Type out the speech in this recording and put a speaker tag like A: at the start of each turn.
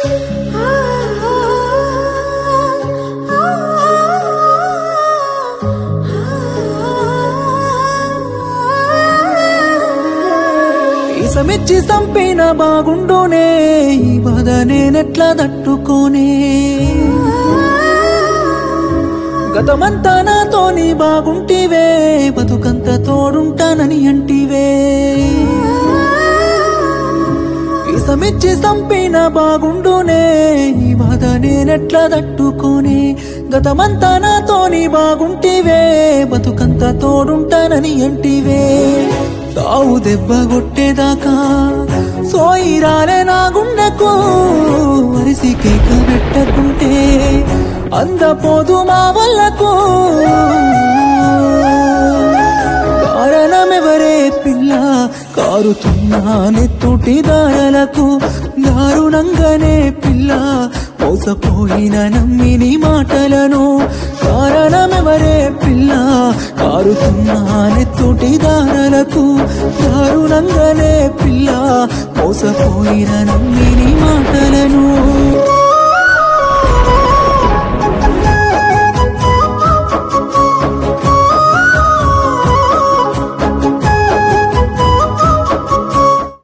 A: ఇసమిచ్చి చంపిన బాగుండునే ఈ బాధ నేనెట్లా తట్టుకోనే గతమంతా నాతోని బాగుంటివే బతుకంత తోడుంటానని అంటివే ఇసమిచ్చి చంపిన బాగుండునే ఈ బాధ నేనెట్లా తట్టుకోనే గతమంతా నాతోని బాగుంటివే బతుకంత తోడుంటానని అంటివే సావు దెబ్బ కొట్టేదాకా సోయిరాలే నా గుండెకు వరిసి కేక పెట్టకుంటే అందపోదు మా వల్లకు కారణమెవరే పిల్ల కారుతున్నా నెత్తుటి దాయలకు దారుణంగానే పిల్ల మోసపోయిన నమ్మిని మాటలను కారణమెవరే పిల్ల కారుతున్నా నెత్తుటి దారలకు దారుణంగానే పిల్ల మోసపోయిన నమ్మిని మాటలను